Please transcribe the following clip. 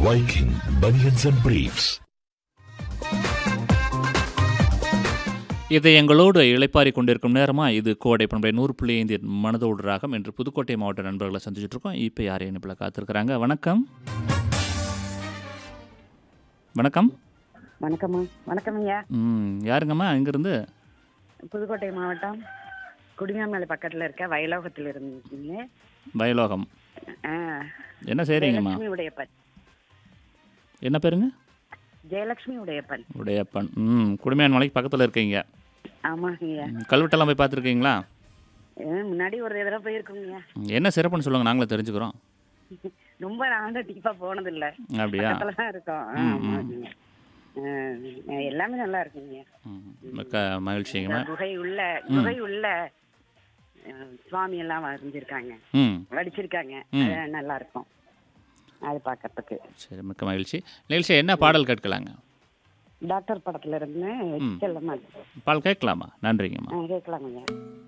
Viking Bunions and Briefs. இதை எங்களோடு இளைப்பாரி கொண்டிருக்கும் நேரமாக இது கோடை பண்பை நூறு புள்ளி ஐந்து மனதோடு ராகம் என்று புதுக்கோட்டை மாவட்ட நண்பர்களை சந்திச்சுட்டு இருக்கோம் இப்போ யார் இணைப்பில் காத்திருக்கிறாங்க வணக்கம் வணக்கம் வணக்கம்மா வணக்கம் ஐயா ம் யாருங்கம்மா இங்கேருந்து புதுக்கோட்டை மாவட்டம் குடியாமலை பக்கத்துல இருக்க வயலோகத்தில் இருந்தீங்க வயலோகம் ஆ, என்ன செய்கிறீங்கம்மா ஜெயலட்சுமி உடையப்பன் என்ன பேருங்க ஜெயலட்சுமி உடையப்பன் உடையப்பன் ம் குடுமையான மலைக்கு பக்கத்தில் இருக்கீங்க ஆமாங்க ஐயா ம், கல்வெட்டெல்லாம் போய் பார்த்துருக்கீங்களா ஆ, முன்னாடி ஒரு தடவை போயிருக்கோங்க ஐயா ம், என்ன சிறப்புன்னு சொல்லுங்கள் நாங்களே தெரிஞ்சுக்கிறோம் ரொம்ப நானும் டீப்பா போனது இல்ல அப்படியா பக்கத்துல தான் இருக்கோம் ஆ, ஆமாங்க. ஆ, எல்லாமே நல்லா இருக்குங்க ம், மிக்க மகிழ்ச்சிங்கம்மா குகை உள்ள குகை உள்ள ஆ, சுவாமி எல்லாம் வரைஞ்சிருக்காங்க ம் வடிச்சிருக்காங்க ம். அது நல்லா இருக்கும் அது பார்க்கறதுக்கு சரி மிக்க மகிழ்ச்சி நிகழ்ச்சி என்ன பாடல் கேட்கலாங்க டாக்டர் படத்துல இருந்து ம். செல்லம்மா பால் கேட்கலாமா நன்றிங்கம்மா கேட்கலாங்க ஐயா